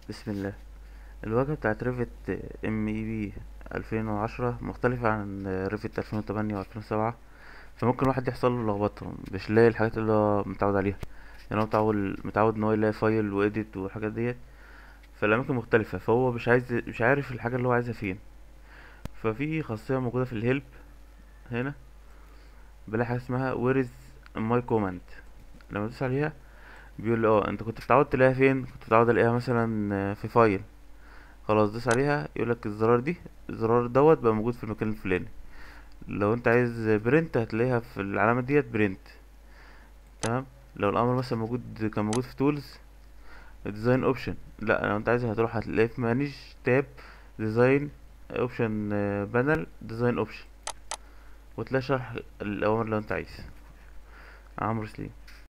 بسم الله الواجهة بتاعت ريفت ام اي بي الفين وعشرة مختلفة عن ريفت الفين وتمانية والفين وسبعة فممكن واحد يحصل له لخبطة مش لاقي الحاجات اللي هو متعود عليها يعني هو متعود متعود ان هو يلاقي فايل واديت والحاجات ديت في الاماكن مختلفة فهو مش عايز مش عارف الحاجة اللي هو عايزها فين ففي خاصية موجودة في الهيلب هنا بلاقي حاجة اسمها where is my command لما تدوس عليها بيقول لي اه انت كنت متعود تلاقيها فين كنت متعود الاقيها مثلا في فايل خلاص دوس عليها يقولك الزرار دي الزرار دوت بقى موجود في المكان الفلاني لو انت عايز برنت هتلاقيها في العلامة ديت برنت تمام لو الامر مثلا موجود كان موجود في تولز ديزاين اوبشن لا لو انت عايز هتروح هتلاقيه في مانج تاب ديزاين اوبشن بانل ديزاين اوبشن وتلاقي شرح الاوامر لو انت عايز عمرو سليم